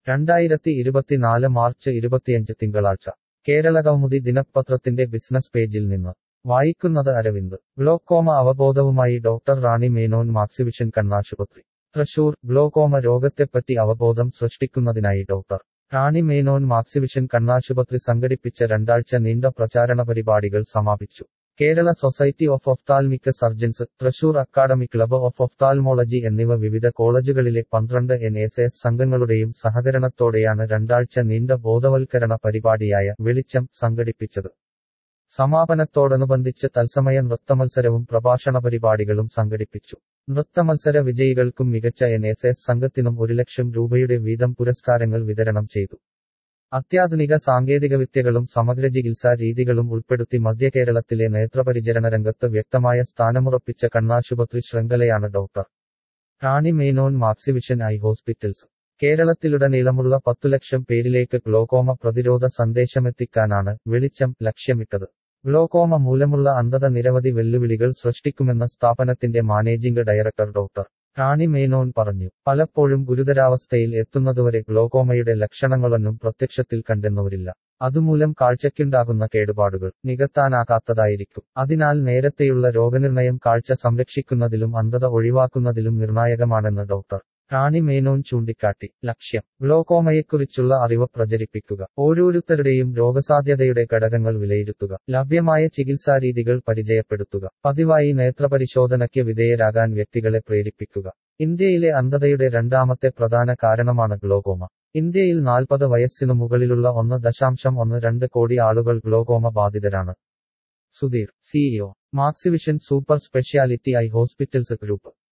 രണ്ടായിരത്തി ഇരുപത്തിനാല് മാർച്ച് ഇരുപത്തിയഞ്ച് തിങ്കളാഴ്ച കേരളകൗമുദി ദിനപത്രത്തിന്റെ ബിസിനസ് പേജിൽ നിന്ന് വായിക്കുന്നത് അരവിന്ദ് ഗ്ലോക്കോമ അവബോധവുമായി ഡോക്ടർ റാണി മേനോൻ മാക്സിവിഷൻ കണ്ണാശുപത്രി തൃശൂർ ഗ്ലോക്കോമ രോഗത്തെപ്പറ്റി അവബോധം സൃഷ്ടിക്കുന്നതിനായി ഡോക്ടർ റാണി മേനോൻ മാക്സിവിഷൻ കണ്ണാശുപത്രി സംഘടിപ്പിച്ച രണ്ടാഴ്ച നീണ്ട പ്രചാരണ പരിപാടികൾ സമാപിച്ചു Kerala society of ophthalmic surgeons Thrissur academic club of ophthalmology എന്നിവ വിവിധ കോളേജുകളിലെ പന്ത്രണ്ട് എൻ എസ് എസ് സംഘങ്ങളുടെയും സഹകരണത്തോടെയാണ് രണ്ടാഴ്ച നീണ്ട ബോധവൽക്കരണ പരിപാടിയായ വെളിച്ചം സംഘടിപ്പിച്ചത് സമാപനത്തോടനുബന്ധിച്ച് തത്സമയ നൃത്തമത്സരവും പ്രഭാഷണ പരിപാടികളും സംഘടിപ്പിച്ചു നൃത്തമത്സര വിജയികൾക്കും മികച്ച എൻ എസ് എസ് സംഘത്തിനും ഒരു ലക്ഷം രൂപയുടെ വീതം പുരസ്കാരങ്ങൾ വിതരണം ചെയ്തു അത്യാധുനിക സാങ്കേതികവിദ്യകളും സമഗ്ര ചികിത്സാ രീതികളും ഉൾപ്പെടുത്തി മധ്യകേരളത്തിലെ നേത്രപരിചരണ രംഗത്ത് വ്യക്തമായ സ്ഥാനമുറപ്പിച്ച കണ്ണാശുപത്രി ശൃംഖലയാണ് doctor Rani Menon Maxivision eye hospitals കേരളത്തിലുടനീളമുള്ള പത്തു ലക്ഷം പേരിലേക്ക് ഗ്ലോക്കോമ പ്രതിരോധ സന്ദേശമെത്തിക്കാനാണ് വെളിച്ചം ലക്ഷ്യമിട്ടത് ഗ്ലോക്കോമ മൂലമുള്ള അന്ധത നിരവധി വെല്ലുവിളികൾ സൃഷ്ടിക്കുമെന്ന സ്ഥാപനത്തിന്റെ managing director doctor Rani Menon പറഞ്ഞു പലപ്പോഴും ഗുരുതരാവസ്ഥയിൽ എത്തുന്നതുവരെ ഗ്ലോക്കോമയുടെ ലക്ഷണങ്ങളൊന്നും പ്രത്യക്ഷത്തിൽ കണ്ടെന്നുവരില്ല അതുമൂലം കാഴ്ചയ്ക്കുണ്ടാകുന്ന കേടുപാടുകൾ നികത്താനാകാത്തതായിരിക്കും അതിനാൽ നേരത്തെയുള്ള രോഗനിർണയം കാഴ്ച സംരക്ഷിക്കുന്നതിലും അന്ധത ഒഴിവാക്കുന്നതിലും നിർണായകമാണെന്ന് ഡോക്ടർ റാണി മേനോൻ ചൂണ്ടിക്കാട്ടി ലക്ഷ്യം ഗ്ലോക്കോമയെക്കുറിച്ചുള്ള അറിവ് പ്രചരിപ്പിക്കുക ഓരോരുത്തരുടെയും രോഗസാധ്യതയുടെ ഘടകങ്ങൾ വിലയിരുത്തുക ലഭ്യമായ ചികിത്സാരീതികൾ പരിചയപ്പെടുത്തുക പതിവായി നേത്രപരിശോധനയ്ക്ക് വിധേയരാകാൻ വ്യക്തികളെ പ്രേരിപ്പിക്കുക ഇന്ത്യയിലെ അന്ധതയുടെ രണ്ടാമത്തെ പ്രധാന കാരണമാണ് ഗ്ലോക്കോമ ഇന്ത്യയിൽ നാൽപ്പത് വയസ്സിനു മുകളിലുള്ള ഒന്ന് ദശാംശം ഒന്ന് രണ്ട് കോടി ആളുകൾ ഗ്ലോക്കോമ ബാധിതരാണ് Sudheer CEO Maxivision super speciality eye hospitals group